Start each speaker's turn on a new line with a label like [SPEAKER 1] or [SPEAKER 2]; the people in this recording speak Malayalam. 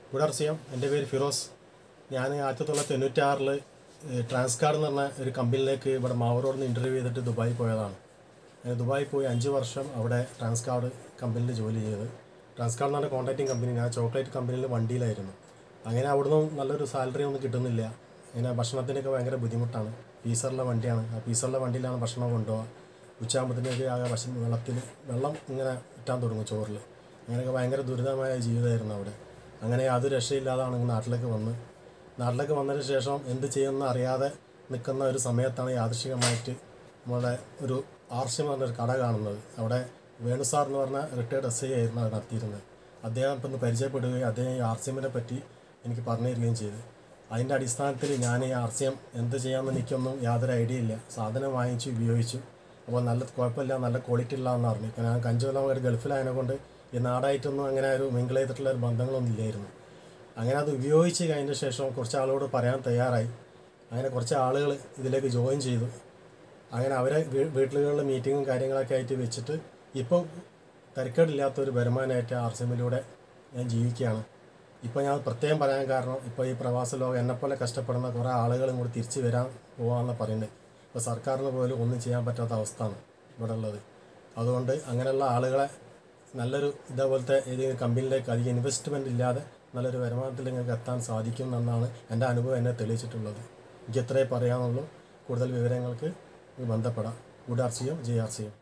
[SPEAKER 1] ഗുഡർസിയം എൻ്റെ പേര് ഫിറോസ് ഞാൻ ആയിരത്തി തൊള്ളായിരത്തി തൊണ്ണൂറ്റാറിൽ ട്രാൻസ്കാർഡ് എന്ന് പറഞ്ഞ ഒരു കമ്പനിയിലേക്ക് ഇവിടെ മാവൂരോട് നിന്ന് ഇൻ്റർവ്യൂ ചെയ്തിട്ട് ദുബായി പോയതാണ് ഞാൻ ദുബായി പോയി അഞ്ച് വർഷം അവിടെ ട്രാൻസ്കാർഡ് കമ്പനിയിൽ ജോലി ചെയ്ത് ട്രാൻസ്കാർഡ് എന്ന് പറഞ്ഞ കോൺട്രാക്റ്റിംഗ് കമ്പനി ഞാൻ ചോക്ലേറ്റ് കമ്പനിയിൽ വണ്ടിയിലായിരുന്നു അങ്ങനെ അവിടുന്ന് നല്ലൊരു സാലറി ഒന്നും കിട്ടുന്നില്ല അങ്ങനെ ഭക്ഷണത്തിനൊക്കെ ഭയങ്കര ബുദ്ധിമുട്ടാണ് പീസറുള്ള വണ്ടിയാണ് ആ പീസറുള്ള വണ്ടിയിലാണ് ഭക്ഷണം കൊണ്ടുപോകുക ഉച്ചയാകുമ്പോഴത്തേക്ക് ആകെ ഭക്ഷണം വെള്ളത്തിൽ വെള്ളം ഇങ്ങനെ ഇറ്റാൻ തുടങ്ങും ചോറിൽ അങ്ങനെയൊക്കെ ഭയങ്കര ദുരിതമായ ജീവിതമായിരുന്നു അവിടെ അങ്ങനെ യാതൊരു രക്ഷയില്ലാതാണ് ഇങ്ങ് നാട്ടിലേക്ക് വന്ന് നാട്ടിലേക്ക് വന്നതിന് ശേഷം എന്ത് ചെയ്യുമെന്ന് അറിയാതെ നിൽക്കുന്ന ഒരു സമയത്താണ് യാദൃശികമായിട്ട് നമ്മളെ ഒരു ആർഷ്യം എന്ന് പറഞ്ഞൊരു കട കാണുന്നത് അവിടെ വേണു സാർ എന്ന് പറഞ്ഞ റിട്ടയർഡ് എസ് ഐ ആയിരുന്നു അത് നടത്തിയിരുന്നത് അദ്ദേഹം ഇപ്പം ഒന്ന് പരിചയപ്പെടുകയും അദ്ദേഹം ഈ ആർ സി എമ്മിനെ പറ്റി എനിക്ക് പറഞ്ഞു തരികയും ചെയ്തു അതിൻ്റെ അടിസ്ഥാനത്തിൽ ഞാൻ ഈ ആർ സി എം എന്ത് ചെയ്യാമെന്ന് എനിക്കൊന്നും യാതൊരു ഐഡിയ ഇല്ല സാധനം വാങ്ങിച്ചു ഉപയോഗിച്ചു അപ്പോൾ നല്ല കുഴപ്പമില്ല നല്ല ക്വാളിറ്റി ഉള്ളതെന്ന് പറഞ്ഞു ഞാൻ കഞ്ചോലം ഒരു ഗൾഫിലായതിനെ കൊണ്ട് ഈ നാടായിട്ടൊന്നും അങ്ങനെ ഒരു മിങ്കിൾ ചെയ്തിട്ടുള്ള ഒരു ബന്ധങ്ങളൊന്നും ഇല്ലായിരുന്നു അങ്ങനെ അത് ഉപയോഗിച്ച് കഴിഞ്ഞ ശേഷം കുറച്ച് ആളുകളോട് പറയാൻ തയ്യാറായി അങ്ങനെ കുറച്ച് ആളുകൾ ഇതിലേക്ക് ജോയിൻ ചെയ്തു അങ്ങനെ അവരെ വീ- വീട്ടിലുകളിൽ മീറ്റിങ്ങും കാര്യങ്ങളൊക്കെ ആയിട്ട് വെച്ചിട്ട് ഇപ്പം തരക്കേടില്ലാത്തൊരു വരുമാനമായിട്ട് ആർ സി എമ്മിലൂടെ ഞാൻ ജീവിക്കുകയാണ് ഇപ്പോൾ ഞാൻ പ്രത്യേകം പറയാൻ കാരണം ഇപ്പോൾ ഈ പ്രവാസ ലോകം എന്നെപ്പോലെ കഷ്ടപ്പെടുന്ന കുറേ ആളുകളും കൂടി തിരിച്ചു വരാൻ പോകാമെന്ന് പറയുന്നത് ഇപ്പോൾ സർക്കാരിന് പോലും ഒന്നും ചെയ്യാൻ പറ്റാത്ത അവസ്ഥയാണ് ഇവിടെ ഉള്ളത് അതുകൊണ്ട് അങ്ങനെയുള്ള ആളുകളെ നല്ലൊരു ഇതേപോലത്തെ ഏതെങ്കിലും കമ്പനിയിലേക്ക് അധികം ഇൻവെസ്റ്റ്മെൻ്റ് ഇല്ലാതെ നല്ലൊരു വരുമാനത്തിൽ നിങ്ങൾക്ക് എത്താൻ സാധിക്കും എന്നാണ് എൻ്റെ അനുഭവം എന്നെ തെളിയിച്ചിട്ടുള്ളത് എനിക്ക് ഇത്രേ പറയാനുള്ളൂ കൂടുതൽ വിവരങ്ങൾക്ക് ബന്ധപ്പെടാം good R C M J R C M